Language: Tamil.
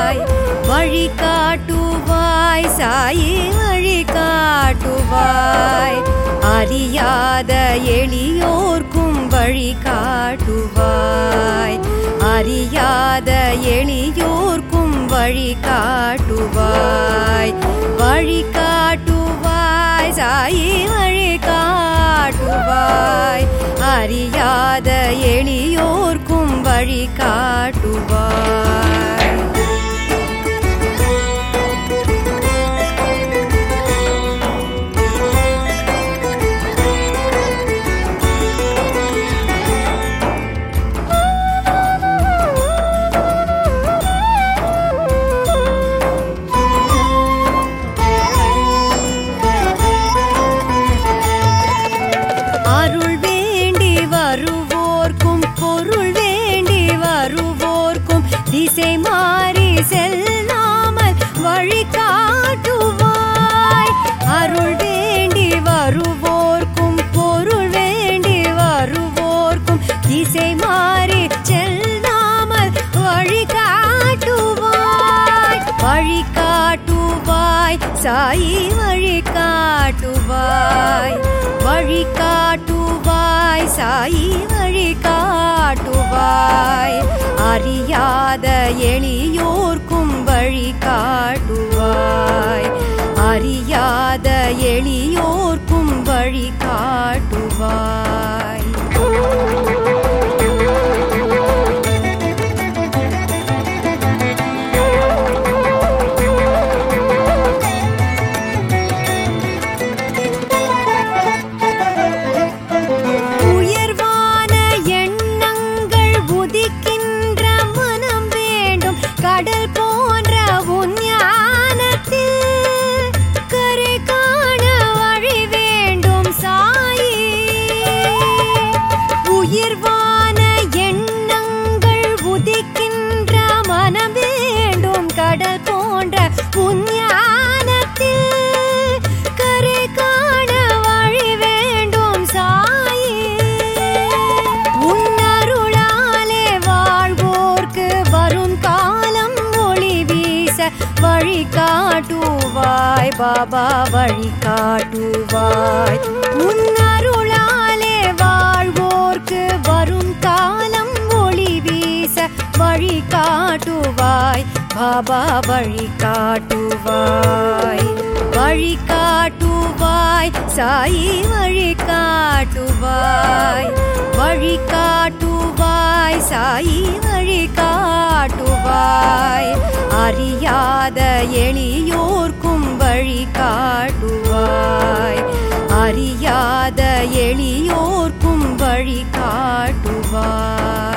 காட்டுவாய் வழி காட்டுவாய் சாயி வழி காட்டுவாய் அறியாத எளியோர்க்கும் வழி காட்டுவாய் அறியாத எளியோர்க்கும் வழி காட்டுவாய் வழி காட்டுவாய் சாயி வழி காட்டுவாய் அறியாத எளியோர்க்கும் வழி காட்டுவாய் அருள் வேண்டி வருவோர்க்கும் பொருள் வேண்டி வருவோர்க்கும் திசை மாறி செல்லாமல் வழி காட்டுவாய் அருள் வேண்டி வருவோர்க்கும் பொருள் வேண்டி வருவோர்க்கும் திசை மாறி செல்லாமல் வழி காட்டுவாய் வழி காட்டுவாய் சாயி வழி காட்டுவாய் வழி காட்டுவாய் சாயி வழி காட்டுவாய் அறியாத எளியோர்க்கும் வழி காட்டுவாய் அறியாத எளியோர்க்கும் வழி காட்டுவாய் உயர்வான எண்ணங்கள் உதிக்கின்ற மனம் வேண்டும் கடல் போன்ற உன் ஞானத்தில் கரை காண வழி வேண்டும் சாயி உயர்வான எண்ணங்கள் உதிக்கின்ற மனம் வேண்டும் கடல் போன்ற உன் ஞானத்தில் கரை காண வழி வேண்டும் சாயி உன் அருளாலே வாழ்வோர்க்கு வரும் காலம் ஒளி வீச வழி காட்டுவாய் பாபா வழி காட்டுவாய் உன் அருளாலே வாழ்வோர்க்கு வரும் காலம் ஒளி வீச வழி காட்டுவாய் பாபா வழி காட்டுவாய் வழி காட்டுவாய் சாயி வழி காட்டுவாய் வழி காட்டுவாய் சாயி வழி காட்டுவாய் அறியாத எளியோர்க்கும் வழி காட்டுவாய் அறியாத எளியோர்க்கும் வழி காட்டுவாய்